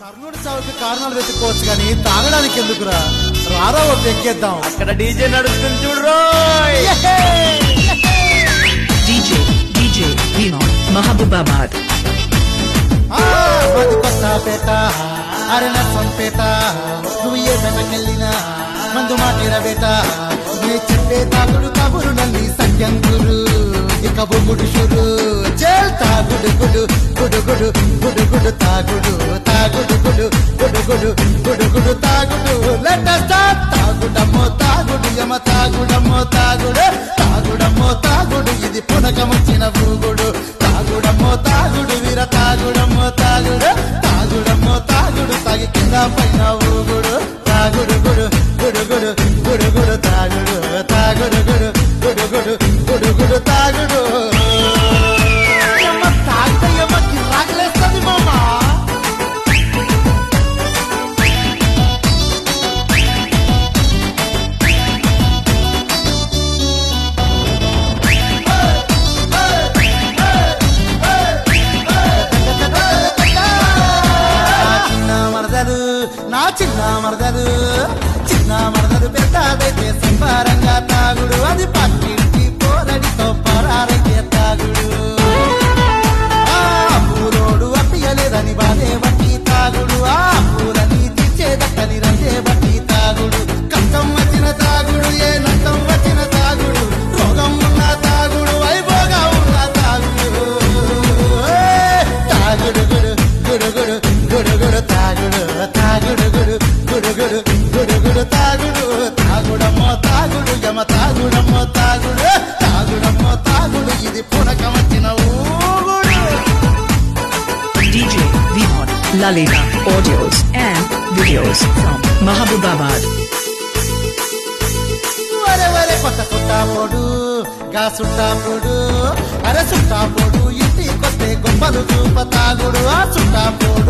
కర్ణుడి చావుకి కారణాలు వెతుక్కోవచ్చు కానీ తాగడానికి ఎందుకురా రారా ఒకటి ఎక్కేద్దాం అక్కడ డీజే నడుస్తుంది చూడు రోయ్ DJ, DJ, Vinod, Mahabubabad. ఆ, మాది కొత్తపేట అరణసంపేట నువ్వు ఏ వెళ్ళినా మందు మాటిర బేట నీ చెప్పే తాగుడు కబురు నల్లి సంజంగురు ఇక బొమ్ముడు షురు చేల్ తాగుడు గుడు గుడు గుడు గుడు గుడు తాగుడు తాగుడు గుడు గుడు గుడు గుడు గుడు తాగుడు లెట్ స్టార్ట్ తాగుడమ్మో తాగుడు యమ తాగుడమ్మో తాగుడు తాగుడమ్మో తాగుడు ఇది పునకముచ్చిన భూగుడు తాగుడమ్మో తాగుడు వీర తాగుడమ్మో తాగుడు తాగుడమ్మో తాగుడు తాగి కింద పైన ఊగుడు తాగుడు గుడు గుడు గుడు గుడు గుడు తాగుడు తాగుడు గుడు గుడు గుడు గుడు గుడు తాగుడు యమ్మ తాగితే యమ్మ కిరాకులేస్తుంది మామా నా చిన్న మరదలు నా చిన్న మరదలు చిన్న మరదలు పెద్దదైతే సంపారంగా తాగుడు అది పక్కింటి పోరడితో పరారైతే తాగుడు ఆ పూలోడు అప్పియలేదని బాధే బట్టి తాగుడు ఆ పూలని తీర్చేదట్టని రందే బట్టి తాగుడు కష్టం వచ్చిన తాగుడు ఏ నష్టం వచ్చిన తాగుడు రోగం ఉన్న తాగుడు వైభోగా ఉన్న తాగుడు ఏ, తాగుడు గుడు గుడు గుడు గుడు గుడు తాగుడు తాగుడు గుడు గుడు గుడు గుడు గుడు తాగుడు తాగుడమ్మో తాగుడు యమ తాగుడమ్మో తాగుడు తాగుడమ్మో తాగుడు ఇది పునకం వచ్చిన ఊగుడు DJ, Vinod, Lalita, audios and videos from Mahabubabad. వరే వరే కొత్త కొత్త పొడు గా సుట్టా పొడు అరే సుట్టా పొడు ఇంటి కొత్త గొప్పలు చూప తాగుడు ఆ సుట్టా పొడు